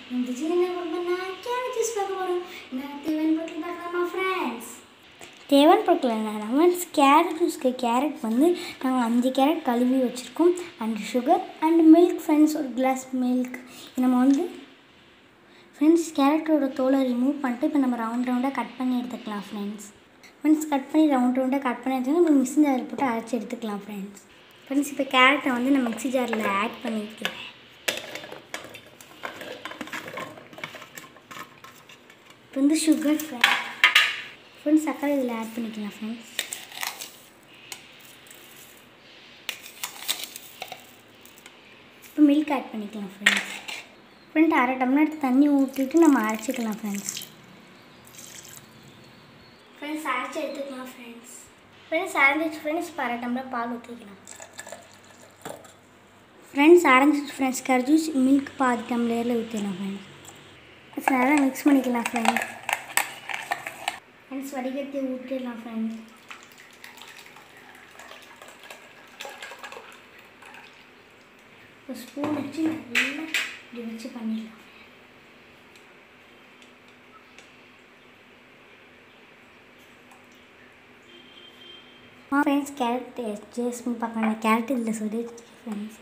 இந்த ஜீன நான் carrot juice பார்க்க போகிறோம் நான் தேவன் பொருட்கள் பார்க்கலாமா ஃப்ரெண்ட்ஸ் தேவன் பொருட்கள் என்ன கேரட் ஜூஸ்க்கு கேரட் வந்து நாங்கள் அஞ்சு கேரட் கழுவி வச்சுருக்கோம் and sugar and milk friends ஒரு கிளாஸ் மில்க் நம்ம வந்து ஃப்ரெண்ட்ஸ் கேரட்டோட தோலை ரிமூவ் பண்ணிட்டு இப்போ நம்ம ரவுண்ட் ரவுண்டாக கட் பண்ணி எடுத்துக்கலாம் ஃப்ரெண்ட்ஸ் ஃப்ரெண்ட்ஸ் கட் பண்ணி ரவுண்ட் ரவுண்டாக கட் பண்ணி எடுத்து நம்ம மிக்ஸி ஜாரில் போட்டு அரைச்சி எடுத்துக்கலாம் ஃப்ரெண்ட்ஸ் ஃப்ரெண்ட்ஸ் இப்போ கேரட்டை வந்து நம்ம மிக்ஸி ஜாரில் ஆட் பண்ணிக்கலாம் இப்போ வந்து சுகர் ஃப்ரெண்ட்ஸ் ஃப்ரெண்ட்ஸ் சக்கரை இதில் ஆட் பண்ணிக்கலாம் ஃப்ரெண்ட்ஸ் இப்போ மில்க் ஆட் பண்ணிக்கலாம் ஃப்ரெண்ட்ஸ் ஃப்ரெண்ட் அரை டம்ளர் தண்ணி ஊற்றிட்டு நம்ம அரைச்சிக்கலாம் ஃப்ரெண்ட்ஸ் ஃப்ரெண்ட்ஸ் அரைச்சி எடுத்துக்கலாம் ஃப்ரெண்ட்ஸ் ஃப்ரெண்ட்ஸ் அரைஞ்சிச்சு ஃப்ரெண்ட்ஸ் இப்போ அரை டம்ளர் பால் ஊற்றிக்கலாம் ஃப்ரெண்ட்ஸ் அரைஞ்சிச்சு ஃப்ரெண்ட்ஸ் கரை ஜூஸ் மில்க் பாதி டம்ளரில் ஊற்றிடலாம் ஃப்ரெண்ட்ஸ் நல்லா மிக்ஸ் பண்ணிக்கலாம் ஃப்ரெண்ட்ஸ் ஃப்ரெண்ட்ஸ் வடிகட்டி ஊற்றிடலாம் ஃப்ரெண்ட்ஸ் இப்போ ஸ்பூன் வச்சு நல்லா இப்படி வச்சு பண்ணிடலாம் ஃப்ரெண்ட்ஸ் கேரட் டேஸ்ட் பண்ணி பார்க்கலாம் கேரட் இதில் சொல்லி ஃப்ரெண்ட்ஸ்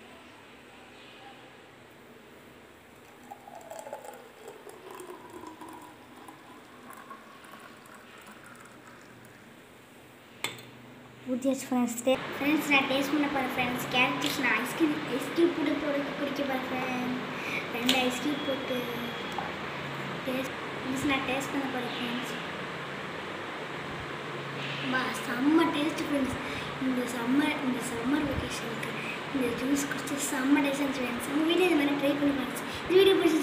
ஊற்றியாச்சு ஃப்ரெண்ட்ஸ் ஃப்ரெண்ட்ஸ் நான் டேஸ்ட் பண்ண போகிறேன் ஃப்ரெண்ட்ஸ் கேரட் ஜூஸ் நான் ஐஸ்கிரீம் ஐஸ்கிரீம் போட்டு போட குடிக்க போகிறேன் ஃப்ரெண்ட் ரெண்டு ஐஸ்கிரீம் போட்டு டேஸ்ட் ஃப்ரெண்ட்ஸ் நான் டேஸ்ட் பண்ண போகிறேன் ஃப்ரெண்ட்ஸ் பா செம்ம டேஸ்ட் ஃப்ரெண்ட்ஸ் இந்த சம்மர் இந்த சம்மர் வெக்கேஷனுக்கு இந்த ஜூஸ் குடிச்சு செம்ம டேஸ்ட் ஃப்ரெண்ட்ஸ் உங்கள் வீட்டில் இது மாதிரி ட்ரை பண்ணி ஃப்ரெண்ட்ஸ் இந்த வீடியோ பிடிச்சி